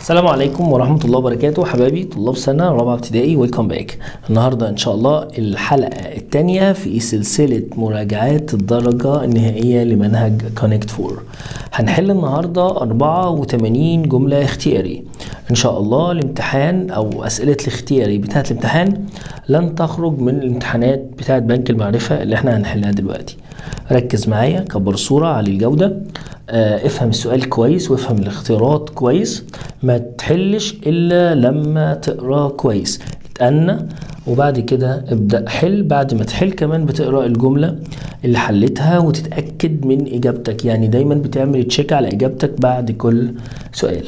السلام عليكم ورحمة الله وبركاته حبايبي طلاب سنة رابعة ابتدائي ويلكم باك النهاردة إن شاء الله الحلقة الثانية في سلسلة مراجعات الدرجة النهائية لمنهج كونكت 4 هنحل النهاردة 84 جملة اختياري إن شاء الله الامتحان أو أسئلة الاختياري بتاعة الامتحان لن تخرج من الامتحانات بتاعة بنك المعرفة اللي احنا هنحلها دلوقتي ركز معايا كبر صورة على الجودة آه، افهم السؤال كويس وافهم الاختيارات كويس ما تحلش الا لما تقرا كويس اتأنى وبعد كده ابدأ حل بعد ما تحل كمان بتقرا الجملة اللي حلتها وتتأكد من إجابتك يعني دايما بتعمل تشيك على إجابتك بعد كل سؤال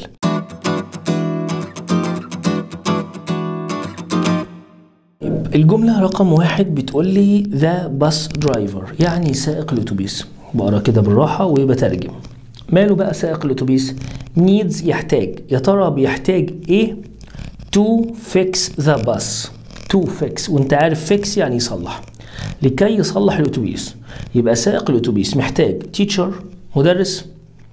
الجملة رقم واحد بتقول لي ذا باس درايفر يعني سائق الأتوبيس بقرا كده بالراحة وبترجم ماله بقى سائق الأتوبيس needs يحتاج يا ترى بيحتاج إيه to fix the bus to fix وانت عارف fix يعني يصلح لكي يصلح الأتوبيس يبقى سائق الأتوبيس محتاج teacher مدرس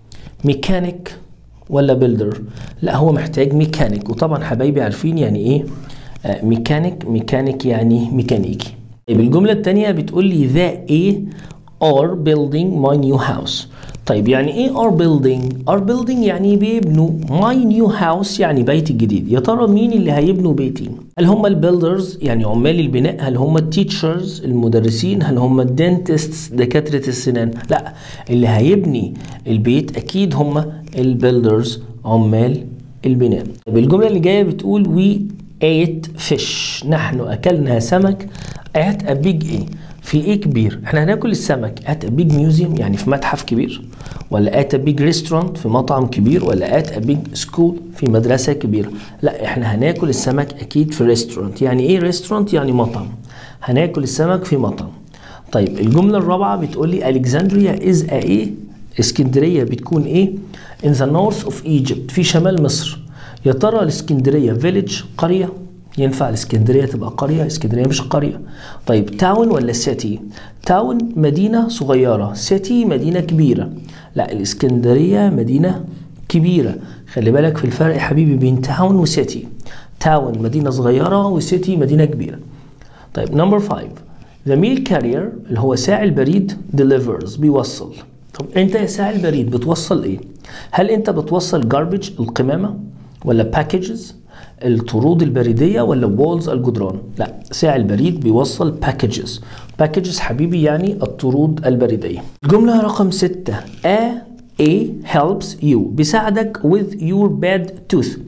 ميكانيك ولا بيلدر لا هو محتاج ميكانيك وطبعا حبايبي عارفين يعني ايه آه، ميكانيك ميكانيك يعني ميكانيكي طيب الجملة التانية بتقول لي the A are building my new house طيب يعني ايه are building are building يعني بيبنوا my new house يعني بيتي الجديد يا ترى مين اللي هيبنوا بيتي هل هم البيلدرز يعني عمال البناء هل هم التيتشرز المدرسين هل هم الدنتستس دكاترة السنان لا اللي هيبني البيت اكيد هم البيلدرز عمال البناء طيب الجملة اللي جاية بتقول we ate fish نحن أكلنا سمك at a big ايه في ايه كبير احنا هناكل السمك at a big museum يعني في متحف كبير ولا at a big restaurant في مطعم كبير ولا at a big school في مدرسة كبيرة لا احنا هناكل السمك اكيد في ريستورانت يعني ايه ريستورانت يعني مطعم هناكل السمك في مطعم طيب الجملة الرابعة بتقول لي Alexandria is a ايه اسكندرية بتكون ايه in the north of Egypt في شمال مصر يا ترى الاسكندرية فيليج قرية ينفع الاسكندرية تبقى قرية اسكندرية مش قرية طيب تاون ولا سيتي تاون مدينة صغيرة سيتي مدينة كبيرة لا الاسكندرية مدينة كبيرة خلي بالك في الفرق يا حبيبي بين تاون وسيتي تاون مدينة صغيرة وسيتي مدينة كبيرة طيب نمبر 5 The meal carrier اللي هو ساعي البريد delivers بيوصل طب انت يا ساعي البريد بتوصل ايه هل انت بتوصل garbage القمامة ولا packages الطرود البريدية ولا walls الجدران لا ساعي البريد بيوصل packages packages حبيبي يعني الطرود البريدية الجملة رقم ستة A A helps you بيساعدك with your bad tooth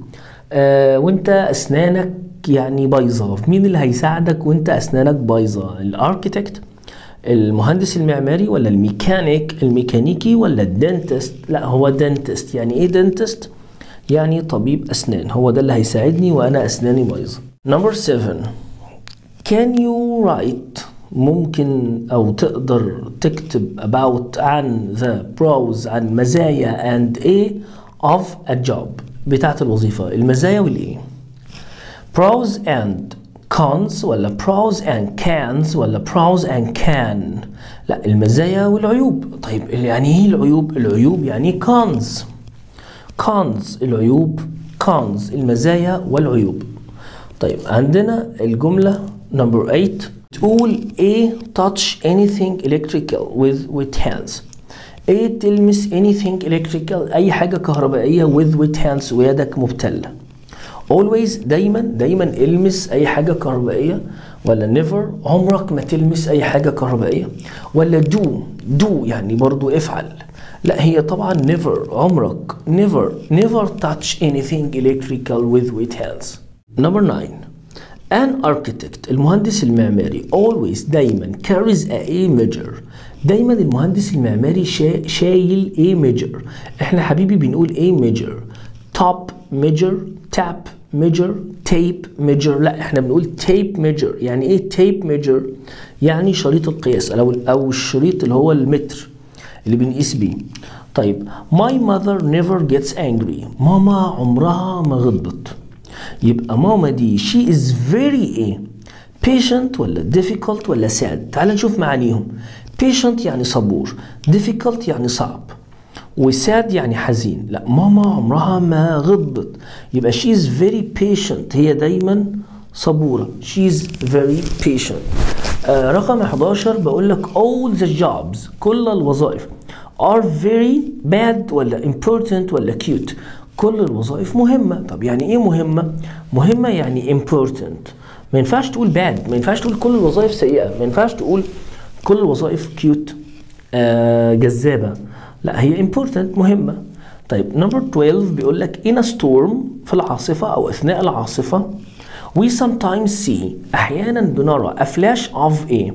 آه وانت اسنانك يعني بايظة مين اللي هيساعدك وانت اسنانك بايظة الاركيتكت المهندس المعماري ولا الميكانيك الميكانيكي ولا الدنتست لا هو دنتست يعني ايه دنتست يعني طبيب أسنان هو ده اللي هيساعدني وأنا أسناني بايظة number 7 can you write ممكن أو تقدر تكتب about عن the pros عن مزايا and a of a job بتاعة الوظيفة المزايا والإيه pros and cons ولا pros and cans ولا pros and can لا المزايا والعيوب طيب يعني ايه العيوب العيوب يعني cons cons العيوب cons المزايا والعيوب طيب عندنا الجملة number 8 تقول A touch anything electrical with with hands A تلمس anything electrical أي حاجة كهربائية with with hands ويدك مبتلة always دايما دايما المس أي حاجة كهربائية ولا never عمرك ما تلمس أي حاجة كهربائية ولا do do يعني برضو افعل لا هي طبعا never عمرك never never touch anything electrical with with hands number 9 an architect المهندس المعماري always دايما carries a A measure دايما المهندس المعماري شا شايل A measure احنا حبيبي بنقول A measure top measure tap measure tape measure لا احنا بنقول tape measure يعني ايه tape measure يعني شريط القياس او او الشريط اللي هو المتر اللي بنقيس بيه طيب my mother never gets angry ماما عمرها ما غضبت يبقى ماما دي she is very ايه patient ولا difficult ولا sad تعال نشوف معانيهم patient يعني صبور difficult يعني صعب وساد يعني حزين لا ماما عمرها ما غضبت يبقى she is very patient هي دايما صبورة she is very patient آه رقم 11 بقول لك all the jobs كل الوظائف are very bad ولا important ولا cute كل الوظائف مهمة طب يعني ايه مهمة مهمة يعني important ما ينفعش تقول bad ما ينفعش تقول كل الوظائف سيئة ما ينفعش تقول كل الوظائف cute آه جذابة لا هي important مهمة طيب نمبر 12 بيقول لك in a storm في العاصفة أو أثناء العاصفة we sometimes see أحيانا بنرى a flash of a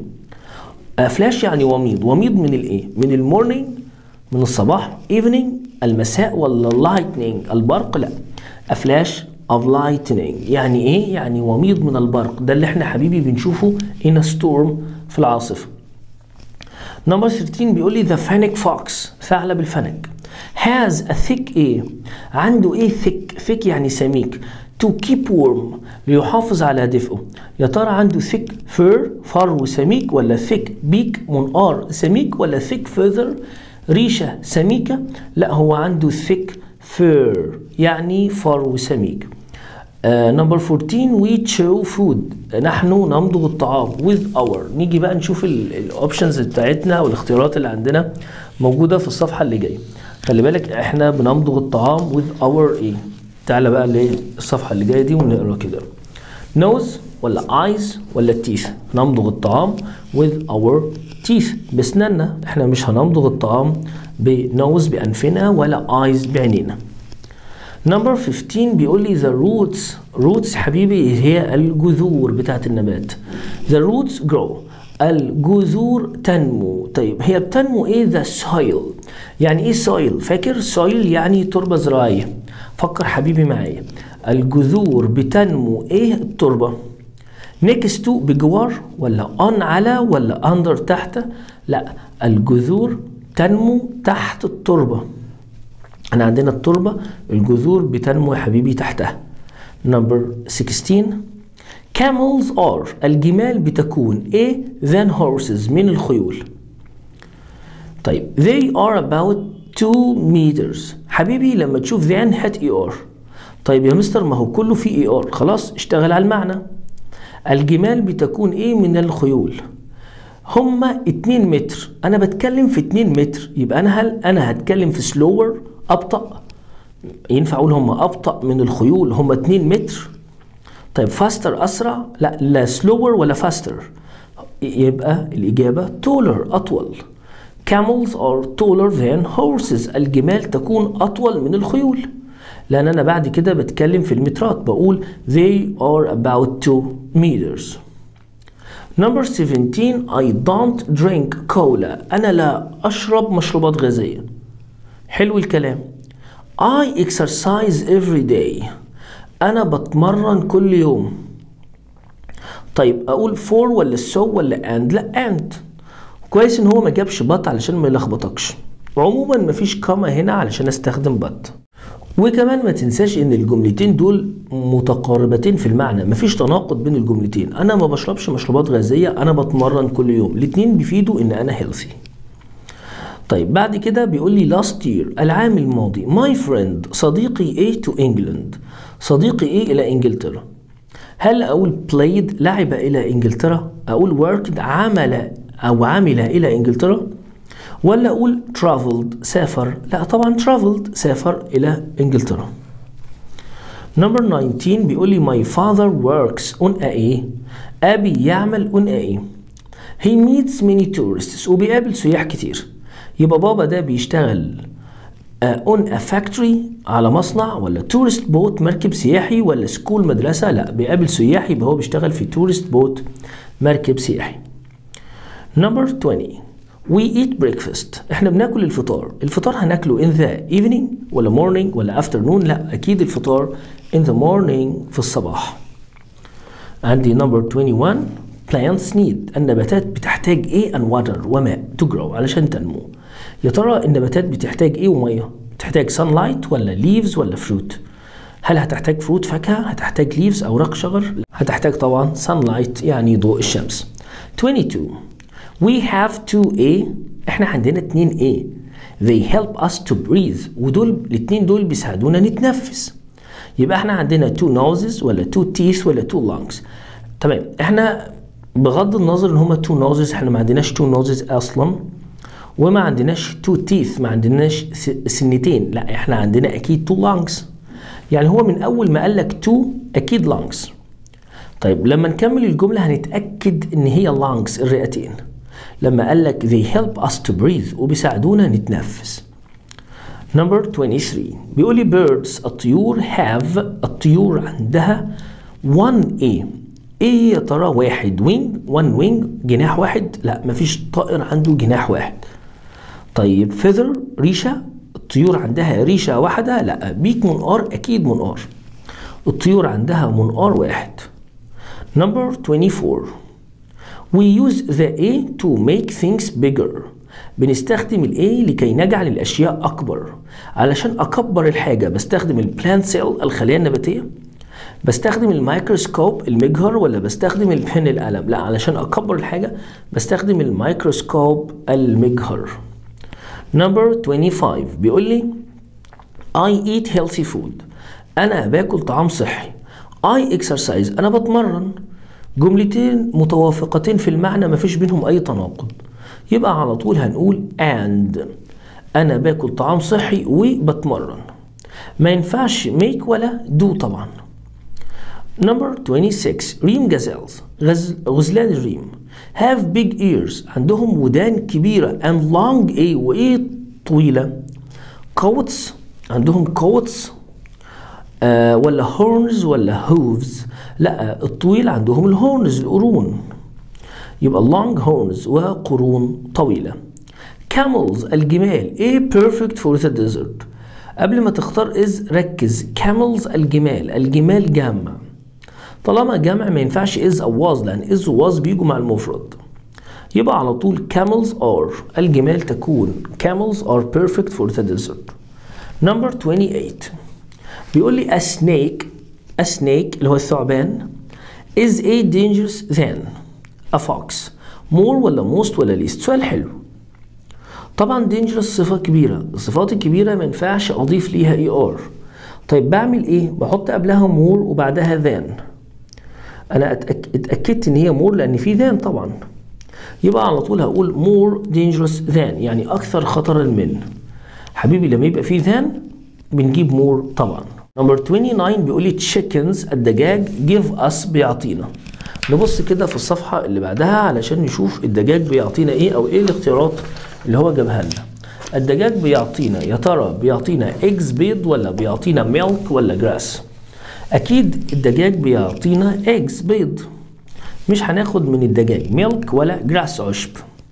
a flash يعني وميض وميض من الايه من المورنينج من الصباح evening المساء ولا lightning البرق لا a flash of lightning يعني ايه يعني وميض من البرق ده اللي احنا حبيبي بنشوفه in a storm في العاصفة نمبر 13 بيقول لي the fennec fox ثعلب الفنك has a thick ايه عنده ايه thick thick يعني سميك to keep warm ليحافظ على دفئه يا ترى عنده thick fur فرو سميك ولا thick beak منقار سميك ولا thick feather ريشة سميكة لا هو عنده thick fur يعني فرو سميك نمبر 14 we chew food نحن نمضغ الطعام with our نيجي بقى نشوف الاوبشنز بتاعتنا والاختيارات اللي عندنا موجودة في الصفحة اللي جاية خلي بالك احنا بنمضغ الطعام with our ايه تعالى بقى للصفحة اللي جاية دي ونقرا كده nose ولا eyes ولا teeth نمضغ الطعام with our teeth بسناننا احنا مش هنمضغ الطعام بنوز بأنفنا ولا eyes بعينينا نمبر 15 بيقول لي the roots roots حبيبي هي الجذور بتاعت النبات the roots grow الجذور تنمو طيب هي بتنمو ايه the soil يعني ايه soil فاكر soil يعني تربة زراعية فكر حبيبي معايا الجذور بتنمو ايه التربة next to بجوار ولا on على ولا under تحت لا الجذور تنمو تحت التربة احنا عندنا التربة الجذور بتنمو يا حبيبي تحتها نمبر 16 camels are الجمال بتكون ايه than horses من الخيول طيب they are about 2 meters حبيبي لما تشوف than هات اي ار طيب يا مستر ما هو كله فيه اي ار خلاص اشتغل على المعنى الجمال بتكون ايه من الخيول هما 2 متر انا بتكلم في 2 متر يبقى انا هل انا هتكلم في سلور ابطا ينفع اقول هما ابطا من الخيول هما 2 متر طيب فاستر اسرع لا لا سلور ولا فاستر يبقى الاجابه taller اطول camels are taller than horses الجمال تكون اطول من الخيول لان انا بعد كده بتكلم في المترات بقول they are about 2 meters Number 17 I don't drink cola أنا لا أشرب مشروبات غازية حلو الكلام I exercise every day أنا بتمرن كل يوم طيب أقول for ولا so ولا and لا and كويس إن هو ما جابش but علشان ما يلخبطكش عموما مفيش كاما هنا علشان استخدم but وكمان ما تنساش ان الجملتين دول متقاربتين في المعنى مفيش تناقض بين الجملتين انا ما بشربش مشروبات غازيه انا بتمرن كل يوم الاتنين بيفيدوا ان انا هيلثي طيب بعد كده بيقول لي last year العام الماضي my friend صديقي ايه to England صديقي ايه الى انجلترا هل اقول played لعب الى انجلترا اقول worked عمل او عمل الى انجلترا ولا اقول traveled سافر لا طبعا traveled سافر الى انجلترا نمبر 19 بيقول لي my father works on a ايه ابي يعمل on a ايه he meets many tourists وبيقابل سياح كتير يبقى بابا ده بيشتغل uh, on a factory على مصنع ولا tourist boat مركب سياحي ولا سكول مدرسة لا بيقابل سياح يبقى هو بيشتغل في tourist boat مركب سياحي نمبر 20 We eat breakfast احنا بناكل الفطار الفطار هناكله in the evening ولا morning ولا afternoon لا اكيد الفطار in the morning في الصباح عندي number 21 plants need النباتات بتحتاج ايه and water وماء to grow علشان تنمو يا ترى النباتات بتحتاج ايه وميه بتحتاج sunlight ولا leaves ولا fruit هل هتحتاج فروت فاكهة هتحتاج leaves أوراق شجر هتحتاج طبعا sunlight يعني ضوء الشمس 22 we have 2A احنا عندنا 2A they help us to breathe ودول الاتنين دول بيساعدونا نتنفس يبقى احنا عندنا two noses ولا two teeth ولا two lungs تمام احنا بغض النظر ان هما two noses احنا ما عندناش two noses اصلا وما عندناش two teeth ما عندناش سنتين لا احنا عندنا اكيد two lungs يعني هو من اول ما قال لك two اكيد lungs طيب لما نكمل الجملة هنتأكد ان هي lungs الرئتين لما قال لك they help us to breathe وبيساعدونا نتنفس number 23 بيقول لي birds الطيور have الطيور عندها one a ايه يا ترى واحد wing one wing جناح واحد لا مفيش طائر عنده جناح واحد طيب feather ريشة الطيور عندها ريشة واحدة لا بيك منقار أكيد منقار الطيور عندها منقار واحد number 24 we use the A to make things bigger بنستخدم ال A لكي نجعل الأشياء أكبر علشان أكبر الحاجة بستخدم البلانت سيل الخلية النباتية بستخدم الميكروسكوب المجهر ولا بستخدم البن القلم لا علشان أكبر الحاجة بستخدم الميكروسكوب المجهر number 25 بيقول لي I eat healthy food أنا باكل طعام صحي I exercise أنا بتمرن جملتين متوافقتين في المعنى مفيش بينهم أي تناقض يبقى على طول هنقول and أنا باكل طعام صحي وبتمرن ما ينفعش make ولا do طبعا number 26 ريم جازيلز غز... غزلان الريم have big ears عندهم ودان كبيرة and long a وإيه طويلة coats عندهم coats آه ولا horns ولا hooves لا الطويل عندهم الهورنز القرون يبقى long horns وقرون طويلة camels الجمال ايه perfect for the desert قبل ما تختار is ركز camels الجمال الجمال جمع طالما جمع ما ينفعش is أو was لأن is و was بيجوا مع المفرد يبقى على طول camels are الجمال تكون camels are perfect for the desert number 28 بيقول لي a snake a snake اللي هو الثعبان is a dangerous than a fox more ولا most ولا least سؤال حلو طبعا dangerous صفة كبيرة الصفات الكبيرة ما ينفعش أضيف ليها اي ار طيب بعمل ايه بحط قبلها more وبعدها than انا أتأك... اتأكدت ان هي more لان في than طبعا يبقى على طول هقول more dangerous than يعني اكثر خطرا من حبيبي لما يبقى في than بنجيب more طبعا نمبر 29 بيقول لي chickens الدجاج give us بيعطينا نبص كده في الصفحة اللي بعدها علشان نشوف الدجاج بيعطينا ايه او ايه الاختيارات اللي هو جابها لنا الدجاج بيعطينا يا ترى بيعطينا eggs بيض ولا بيعطينا milk ولا grass اكيد الدجاج بيعطينا eggs بيض مش هناخد من الدجاج milk ولا grass عشب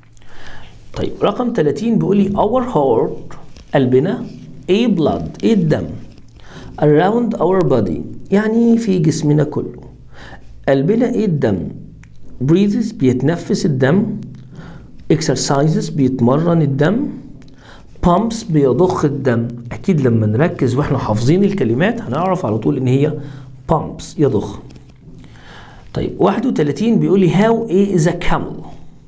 طيب رقم 30 بيقول لي our heart قلبنا a blood ايه الدم around our body يعني في جسمنا كله قلبنا ايه الدم breathes بيتنفس الدم exercises بيتمرن الدم pumps بيضخ الدم اكيد لما نركز واحنا حافظين الكلمات هنعرف على طول ان هي pumps يضخ طيب 31 بيقول لي how a is a camel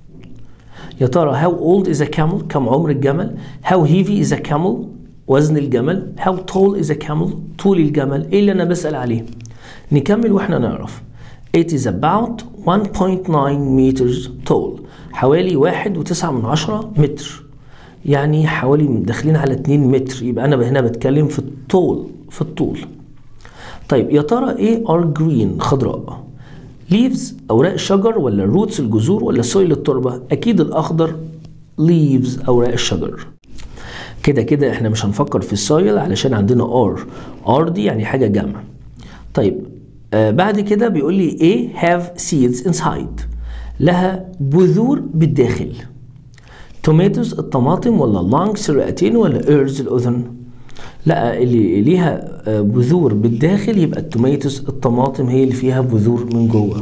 يا ترى how old is a camel كم عمر الجمل how heavy is a camel وزن الجمل how tall is a camel طول الجمل ايه اللي انا بسأل عليه نكمل واحنا نعرف it is about 1.9 meters tall حوالي واحد وتسعة من عشرة متر يعني حوالي داخلين على 2 متر يبقى انا هنا بتكلم في الطول في الطول طيب يا ترى ايه are green خضراء leaves اوراق الشجر ولا roots الجذور ولا soil التربه اكيد الاخضر leaves اوراق الشجر كده كده احنا مش هنفكر في السويل علشان عندنا ار ار دي يعني حاجه جمع طيب آه بعد كده بيقول لي ايه have seeds inside لها بذور بالداخل توماتوز الطماطم ولا لانجز الرئتين ولا ايرز الاذن لا اللي ليها بذور بالداخل يبقى التوماتوز الطماطم هي اللي فيها بذور من جوه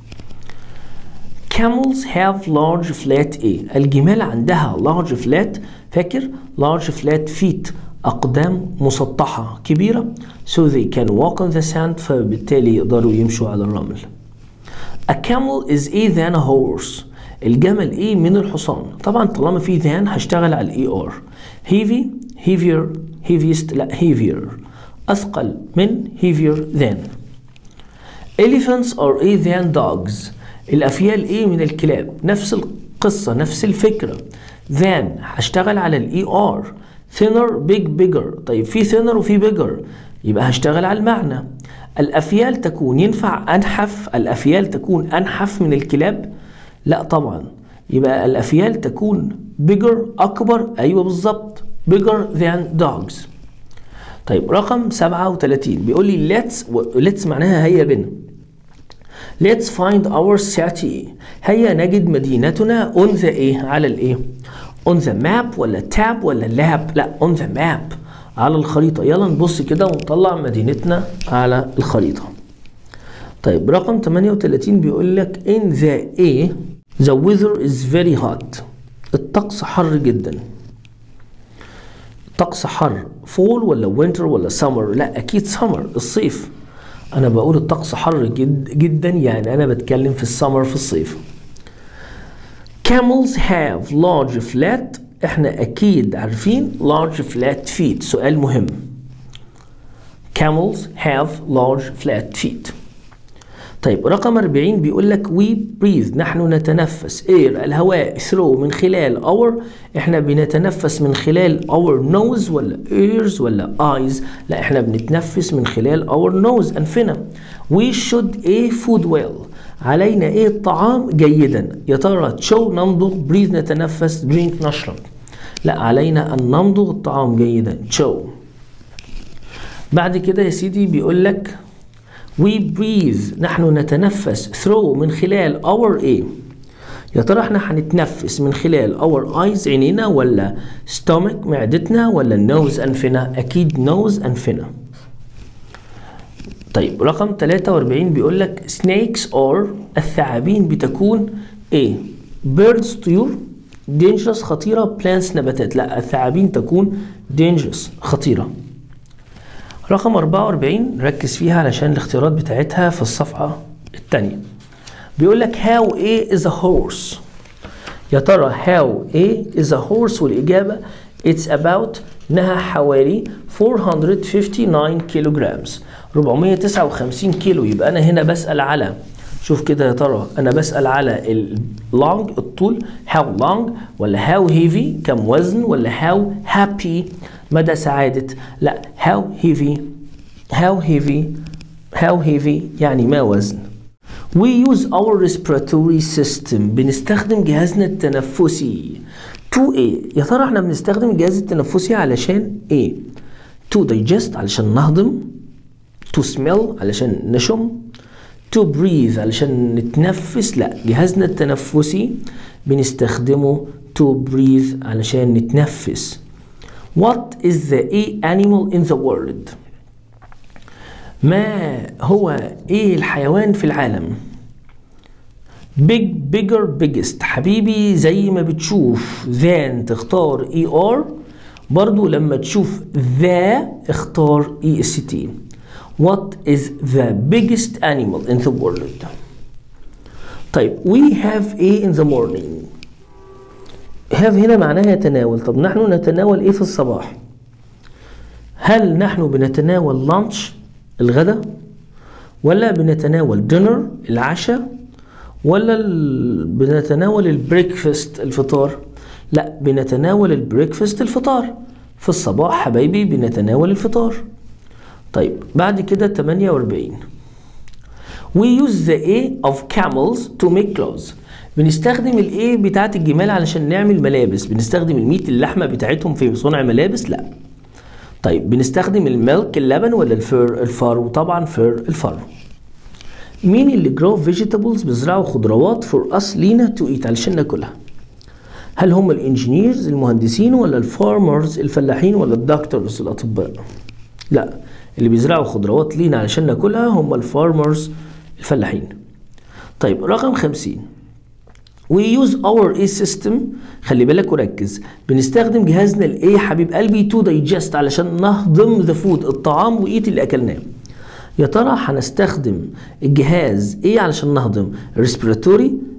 Camels have large flat A الجمال عندها large flat فاكر large flat feet أقدام مسطحة كبيرة so they can walk on the sand فبالتالي يقدروا يمشوا على الرمل A camel is a than a horse الجمل ايه من الحصان طبعا طالما في ذان هشتغل على الاي ار heavy heavier heaviest لا heavier اثقل من heavier than elephants are ايه than dogs الافيال ايه من الكلاب نفس القصه نفس الفكره than هشتغل على الاي ار thinner big bigger طيب في thinner وفي bigger يبقى هشتغل على المعنى الافيال تكون ينفع انحف الافيال تكون انحف من الكلاب لا طبعا يبقى الافيال تكون bigger اكبر ايوه بالظبط bigger than dogs طيب رقم 37 بيقول لي let's let's معناها هيا بنا let's find our city هيا نجد مدينتنا on the ايه على الايه on the map ولا tab ولا lab لا on the map على الخريطة يلا نبص كده ونطلع مدينتنا على الخريطة طيب رقم 38 بيقول لك in the A the weather is very hot الطقس حر جدا طقس حر فول ولا وينتر ولا سمر لا اكيد سمر الصيف انا بقول الطقس حر جد جدا يعني انا بتكلم في السمر في الصيف camels have large flat احنا اكيد عارفين large flat feet سؤال مهم camels have large flat feet طيب رقم 40 بيقول لك we breathe نحن نتنفس air الهواء through من خلال our احنا بنتنفس من خلال our nose ولا ears ولا eyes لا احنا بنتنفس من خلال our nose انفنا we should a food well علينا ايه الطعام جيدا يا ترى تشو نمضغ breathe نتنفس drink نشرب لا علينا ان نمضغ الطعام جيدا تشو بعد كده يا سيدي بيقول لك we breathe نحن نتنفس through من خلال our ايه يا ترى احنا هنتنفس من خلال our eyes عينينا ولا stomach معدتنا ولا nose انفنا اكيد nose انفنا طيب رقم 43 بيقول لك snakes are الثعابين بتكون ايه birds طيور dangerous خطيرة plants نباتات لا الثعابين تكون dangerous خطيرة رقم 44 ركز فيها علشان الاختيارات بتاعتها في الصفحة الثانية بيقول لك how a is a horse يا ترى how a is a horse والإجابة it's about إنها حوالي 459 كيلو جرامز 459 كيلو يبقى أنا هنا بسأل على شوف كده يا ترى أنا بسأل على اللونج الطول how long ولا how heavy كم وزن ولا how happy مدى سعادة لا how heavy how heavy how heavy يعني ما وزن we use our respiratory system بنستخدم جهازنا التنفسي to ايه يا ترى احنا بنستخدم الجهاز التنفسي علشان ايه to digest علشان نهضم to smell علشان نشم to breathe علشان نتنفس لا جهازنا التنفسي بنستخدمه to breathe علشان نتنفس What is the a animal in the world? ما هو ايه الحيوان في العالم؟ big bigger biggest حبيبي زي ما بتشوف than تختار اي ار برضو لما تشوف ذا اختار اي اس تي What is the biggest animal in the world? طيب we have a in the morning have هنا معناها يتناول طب نحن نتناول ايه في الصباح هل نحن بنتناول لانش الغداء ولا بنتناول دينر العشاء ولا ال... بنتناول البريكفاست الفطار لا بنتناول البريكفاست الفطار في الصباح حبايبي بنتناول الفطار طيب بعد كده 48 We use the A of camels to make clothes بنستخدم الايه بتاعت الجمال علشان نعمل ملابس بنستخدم الميت اللحمه بتاعتهم في صنع ملابس لا طيب بنستخدم الميلك اللبن ولا الفر الفرو طبعا فر الفرو مين اللي جرو فيجيتابلز بيزرعوا خضروات فور اس لينا تو ايت علشان ناكلها هل هم الانجينيرز المهندسين ولا الفارمرز الفلاحين ولا الدكتورز الاطباء لا اللي بيزرعوا خضروات لينا علشان ناكلها هم الفارمرز الفلاحين طيب رقم 50 We use our A system خلي بالك وركز بنستخدم جهازنا الايه حبيب قلبي to digest علشان نهضم ذا فود الطعام وايت اللي اكلناه يا ترى هنستخدم الجهاز ايه علشان نهضم respiratory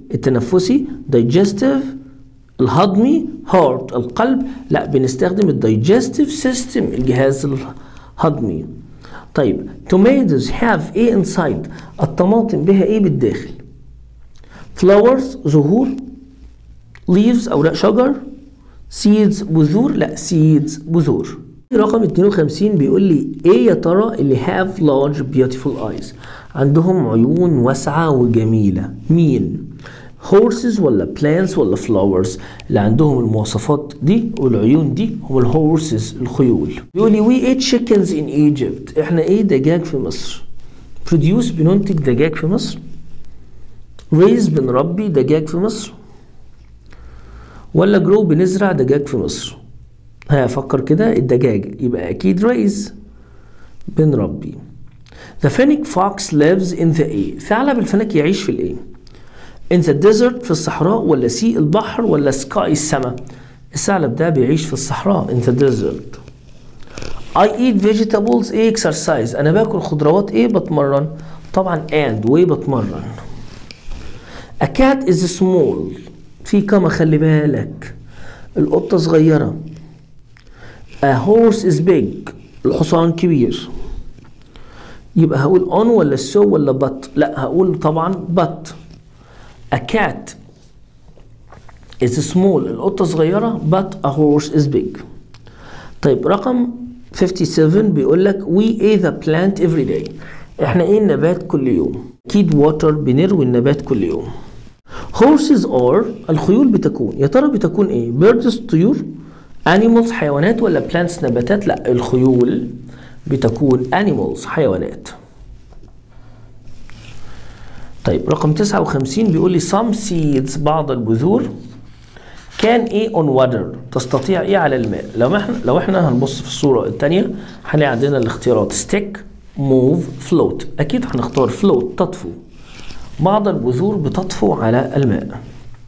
التنفسي digestive الهضمي heart القلب لا بنستخدم الدايجستيف سيستم الجهاز الهضمي طيب tomatoes have ايه inside الطماطم بها ايه بالداخل flowers زهور leaves اوراق شجر seeds بذور لا seeds بذور رقم 52 بيقول لي ايه يا ترى اللي have large beautiful eyes عندهم عيون واسعة وجميلة مين horses ولا plants ولا flowers اللي عندهم المواصفات دي والعيون دي هم الهورسز الخيول بيقول لي we ate chickens in Egypt احنا ايه دجاج في مصر produce بننتج دجاج في مصر raise بنربي دجاج في مصر ولا grow بنزرع دجاج في مصر هفكر كده الدجاج يبقى اكيد raise بنربي The fennec fox lives in the A ثعلب الفنك يعيش في الايه in the desert في الصحراء ولا سي البحر ولا sky السماء الثعلب ده بيعيش في الصحراء in the desert I eat vegetables ايه exercise انا باكل خضروات ايه بتمرن طبعا and وايه بتمرن A cat is small في كما خلي بالك القطة صغيرة A horse is big الحصان كبير يبقى هقول on ولا so ولا but لا هقول طبعا but A cat is small القطة صغيرة but a horse is big طيب رقم 57 بيقول لك we eat the plant every day احنا ايه النبات كل يوم اكيد water بنروي النبات كل يوم horses are الخيول بتكون يا ترى بتكون ايه birds طيور animals حيوانات ولا plants نباتات لا الخيول بتكون animals حيوانات طيب رقم 59 بيقول لي some seeds بعض البذور كان ايه on water تستطيع ايه على الماء لو احنا لو احنا هنبص في الصوره الثانيه هنلاقي عندنا الاختيارات stick move float اكيد هنختار float تطفو بعض البذور بتطفو على الماء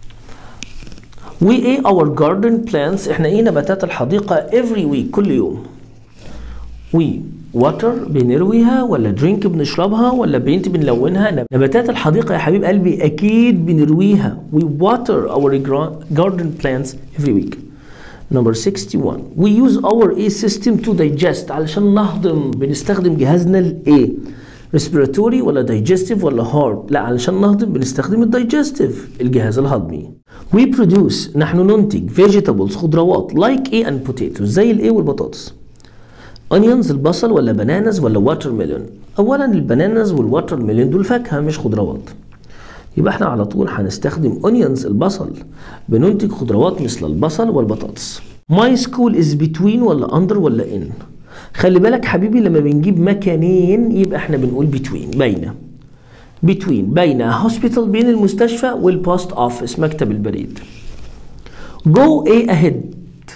we ايه our garden plants احنا ايه نباتات الحديقه every week كل يوم we water بنرويها ولا drink بنشربها ولا paint بنلونها نباتات الحديقة يا حبيب قلبي أكيد بنرويها we water our garden plants every week number 61 we use our A system to digest علشان نهضم بنستخدم جهازنا ال A respiratory ولا digestive ولا heart لا علشان نهضم بنستخدم الدايجستيف الجهاز الهضمي we produce نحن ننتج vegetables خضروات like A and potatoes زي ال A والبطاطس اونيونز البصل ولا بنانز ولا واتر ميلون اولا البنانز والواتر ميلون دول فاكهه مش خضروات يبقى احنا على طول هنستخدم اونيونز البصل بننتج خضروات مثل البصل والبطاطس ماي سكول از بتوين ولا اندر ولا ان خلي بالك حبيبي لما بنجيب مكانين يبقى احنا بنقول بتوين بين بتوين بين هوسبيتال بين المستشفى والبوست اوفيس مكتب البريد جو ايه اهيد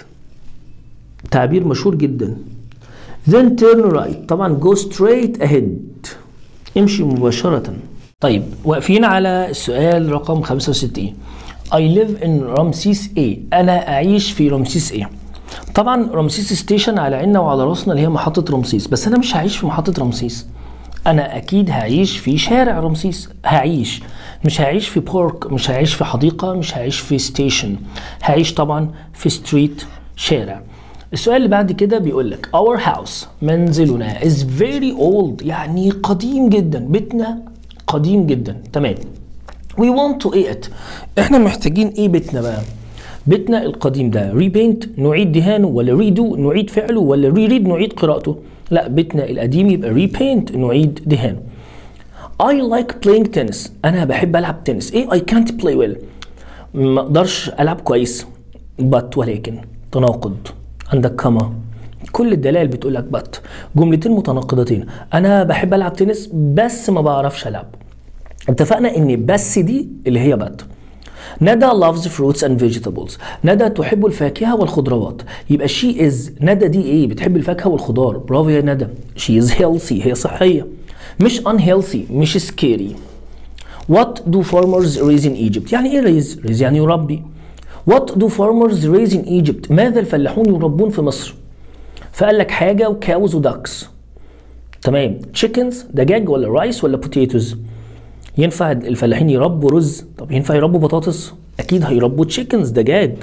تعبير مشهور جدا then turn right طبعا go straight ahead امشي مباشرة طيب واقفين على السؤال رقم 65 I live in رمسيس A أنا أعيش في رمسيس A طبعا رمسيس ستيشن على عيننا وعلى راسنا اللي هي محطة رمسيس بس أنا مش هعيش في محطة رمسيس أنا أكيد هعيش في شارع رمسيس هعيش مش هعيش في بارك مش هعيش في حديقة مش هعيش في ستيشن هعيش طبعا في ستريت شارع السؤال اللي بعد كده بيقول لك our house منزلنا is very old يعني قديم جدا بيتنا قديم جدا تمام we want to eat احنا محتاجين ايه بيتنا بقى بيتنا القديم ده ريبينت نعيد دهانه ولا ريدو نعيد فعله ولا ريريد نعيد قراءته لا بيتنا القديم يبقى ريبينت نعيد دهانه I like playing tennis انا بحب العب تنس ايه I can't play well ما اقدرش العب كويس but ولكن تناقض عندك كما كل الدلائل بتقول لك بت جملتين متناقضتين انا بحب العب تنس بس ما بعرفش العب اتفقنا ان بس دي اللي هي بت ندى loves fruits and vegetables ندى تحب الفاكهة والخضروات يبقى she is ندى دي ايه بتحب الفاكهة والخضار برافو يا ندى she is healthy هي صحية مش unhealthy مش scary what do farmers raise in Egypt يعني ايه raise raise يعني يربي What do farmers raise in Egypt؟ ماذا الفلاحون يربون في مصر؟ فقال لك حاجة وكاوز ودكس. تمام، chickens دجاج ولا رايس ولا potatoes؟ ينفع الفلاحين يربوا رز طب ينفع يربوا بطاطس اكيد هيربوا تشيكنز دجاج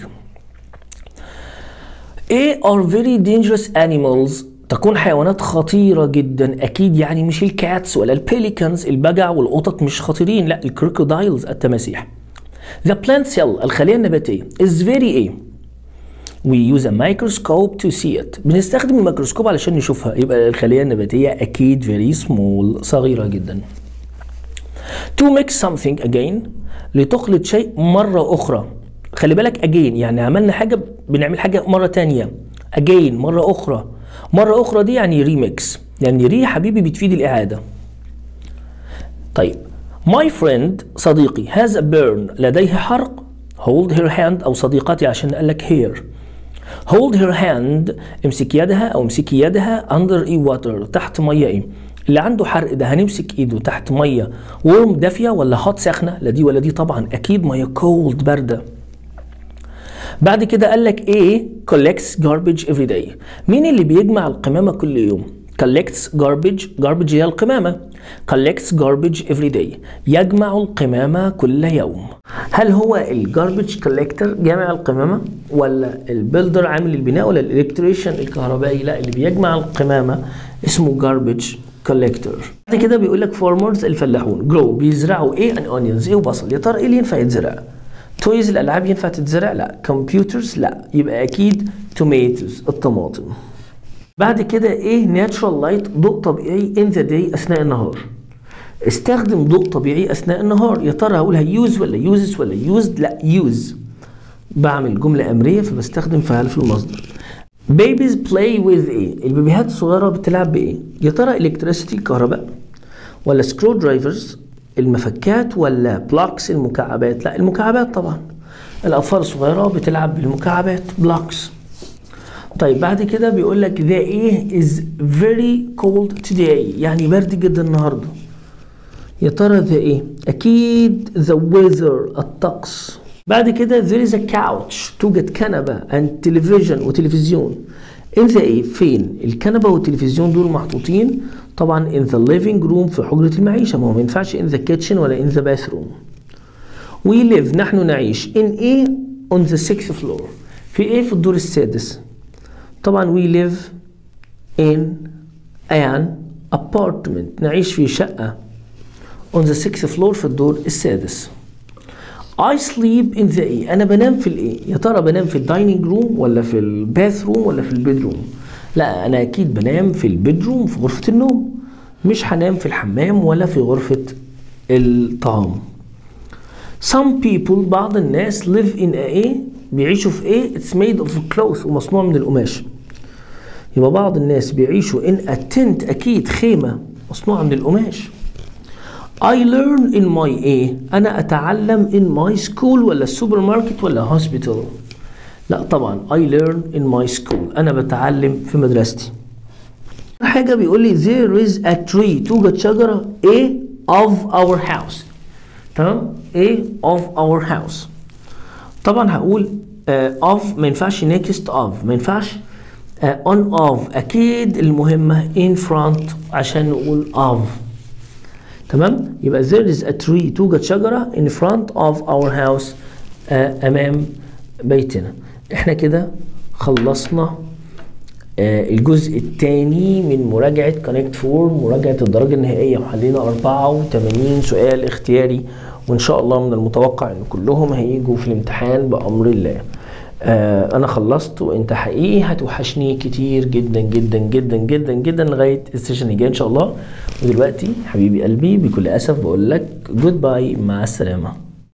ايه are very dangerous animals تكون حيوانات خطيرة جدا أكيد يعني مش الكاتس ولا البيليكانز البجع والقطط مش خطيرين لا الكروكودايلز التماسيح The plant cell الخلية النباتية is very ايه We use a microscope to see it بنستخدم الميكروسكوب علشان نشوفها يبقى الخلية النباتية أكيد very small صغيرة جدا To make something again لتخلط شيء مرة أخرى خلي بالك again يعني عملنا حاجة بنعمل حاجة مرة تانية again مرة أخرى مرة أخرى دي يعني ريميكس يعني ري حبيبي بتفيد الإعادة طيب My friend صديقي has a burn لديه حرق hold her hand أو صديقتي عشان قال لك here hold her hand امسك يدها أو امسكي يدها under a water تحت مية إيه اللي عنده حرق ده هنمسك ايده تحت ميه ورم دافيه ولا هوت ساخنه لا دي ولا دي طبعا اكيد ميه كولد بارده بعد كده قال لك ايه collects garbage every day مين اللي بيجمع القمامه كل يوم collects garbage garbage هي القمامه collects garbage every day يجمع القمامه كل يوم هل هو الجاربج كولكتور جامع القمامه ولا البيلدر عامل البناء ولا الالكتريشن الكهربائي لا اللي بيجمع القمامه اسمه جاربج كولكتور بعد كده بيقول لك فارمرز الفلاحون جرو بيزرعوا ايه ان اونيونز ايه وبصل يا ترى ايه اللي ينفع يتزرع تويز الالعاب ينفع تتزرع لا كمبيوترز لا يبقى اكيد توميتوز الطماطم بعد كده ايه ناتشرال لايت ضوء طبيعي ان ذا داي اثناء النهار استخدم ضوء طبيعي اثناء النهار يا ترى هقولها يوز ولا يوزز ولا يوزد لا يوز بعمل جمله امريه فبستخدم فعل في المصدر بيبيز بلاي وذ ايه البيبيهات الصغيره بتلعب بايه يا ترى الكتريسيتي الكهرباء ولا سكرو درايفرز المفكات ولا بلوكس المكعبات لا المكعبات طبعا الاطفال الصغيره بتلعب بالمكعبات بلوكس طيب بعد كده بيقول لك the ايه is very cold today يعني برد جدا النهارده يا ترى the ايه اكيد the weather الطقس بعد كده there is a couch توجد كنبة and television وتلفزيون in the ايه فين الكنبة والتلفزيون دول محطوطين طبعا in the living room في حجرة المعيشة ما هو ما ينفعش in the kitchen ولا in the bathroom we live نحن نعيش in ايه on the sixth floor في ايه في الدور السادس طبعا we live in an apartment نعيش في شقة on the sixth floor في الدور السادس I sleep in the ايه انا بنام في الايه يا ترى بنام في الدايننج روم ولا في الباث روم ولا في البيد روم لا انا اكيد بنام في البيد روم في غرفة النوم مش هنام في الحمام ولا في غرفة الطعام Some people بعض الناس live in a ايه بيعيشوا في ايه it's made of cloth ومصنوع من القماش يبقى بعض الناس بيعيشوا in a tent اكيد خيمة مصنوعة من القماش I learn in my ايه انا اتعلم in my school ولا السوبر ماركت ولا hospital لا طبعا I learn in my school انا بتعلم في مدرستي حاجة بيقول لي there is a tree توجد شجرة ايه of our house تمام ايه of our house طبعا هقول uh, of ما ينفعش next of ما ينفعش uh, on of اكيد المهمة in front عشان نقول of تمام يبقى there is a tree توجد شجرة in front of our house uh, أمام بيتنا احنا كده خلصنا uh, الجزء الثاني من مراجعة كونكت فور مراجعة الدرجة النهائية وحلينا 84 سؤال اختياري وإن شاء الله من المتوقع إن كلهم هيجوا في الامتحان بأمر الله آه انا خلصت وانت حقيقي هتوحشني كتير جدا جدا جدا جدا جدا لغايه السيشن الجاي ان شاء الله ودلوقتي حبيبي قلبي بكل اسف بقول لك جود باي مع السلامه